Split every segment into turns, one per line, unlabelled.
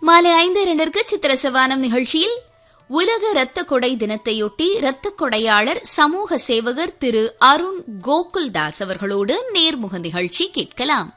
மாலை ஐந்து இரண்டிற்கு சித்திரசவானம் நிகழ்ச்சியில் உலக இரத்த கொடை தினத்தையொட்டி இரத்த கொடையாளர் சமூக சேவகர் திரு அருண் கோகுல்தாஸ் அவர்களோடு நேர்முக நிகழ்ச்சி கேட்கலாம்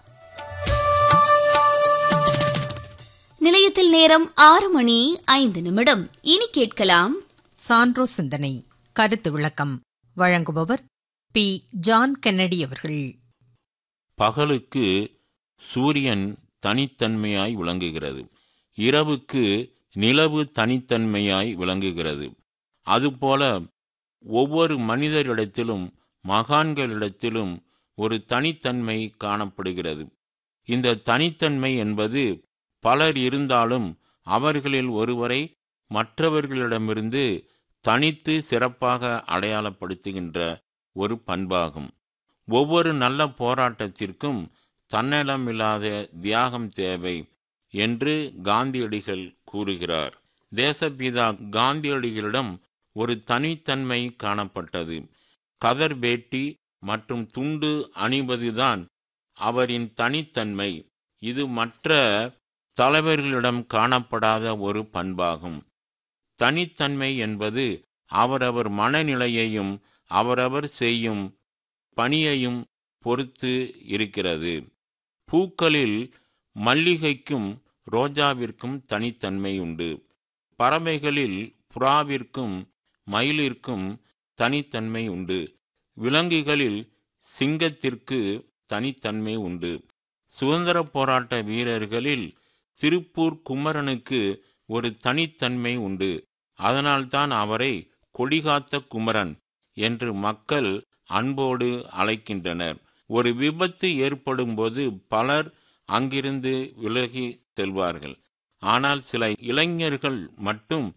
நிலையத்தில் நேரம் ஆறு மணி ஐந்து நிமிடம் இனி கேட்கலாம்
சான்றோ சிந்தனை கருத்து விளக்கம் வழங்குபவர் பி ஜான் கென்னடி அவர்கள்
பகலுக்கு சூரியன் தனித்தன்மையாய் விளங்குகிறது இரவுக்கு நிலவு தனித்தன்மையாய் விளங்குகிறது அதுபோல ஒவ்வொரு மனிதரிடத்திலும் மகான்களிடத்திலும் ஒரு தனித்தன்மை காணப்படுகிறது இந்த தனித்தன்மை என்பது பலர் இருந்தாலும் அவர்களில் ஒருவரை மற்றவர்களிடமிருந்து தனித்து சிறப்பாக அடையாளப்படுத்துகின்ற ஒரு பண்பாகும் ஒவ்வொரு நல்ல போராட்டத்திற்கும் தன்னலமில்லாத தியாகம் தேவை என்று காந்தியடிகள் கூறுகிறார் தேசப்பிதா காந்தியடிகளிடம் ஒரு தனித்தன்மை காணப்பட்டது கதர் வேட்டி மற்றும் துண்டு அணிவதுதான் அவரின் தனித்தன்மை இது மற்ற தலைவர்களிடம் காணப்படாத ஒரு பண்பாகும் தனித்தன்மை என்பது அவரவர் மனநிலையையும் அவரவர் செய்யும் பணியையும் பொறுத்து இருக்கிறது பூக்களில் மல்லிகைக்கும் ரோஜாவிற்கும் தனித்தன்மை உண்டு பறவைகளில் புறாவிற்கும் மயிலிற்கும் தனித்தன்மை உண்டு விலங்குகளில் சிங்கத்திற்கு தனித்தன்மை உண்டு சுதந்திர போராட்ட வீரர்களில் திருப்பூர் குமரனுக்கு ஒரு தனித்தன்மை உண்டு அதனால்தான் அவரை கொடிகாத்த குமரன் என்று மக்கள் அன்போடு அழைக்கின்றனர் ஒரு விபத்து ஏற்படும்போது பலர் அங்கிருந்து விலகி செல்வார்கள் ஆனால் சில இளைஞர்கள் மட்டும்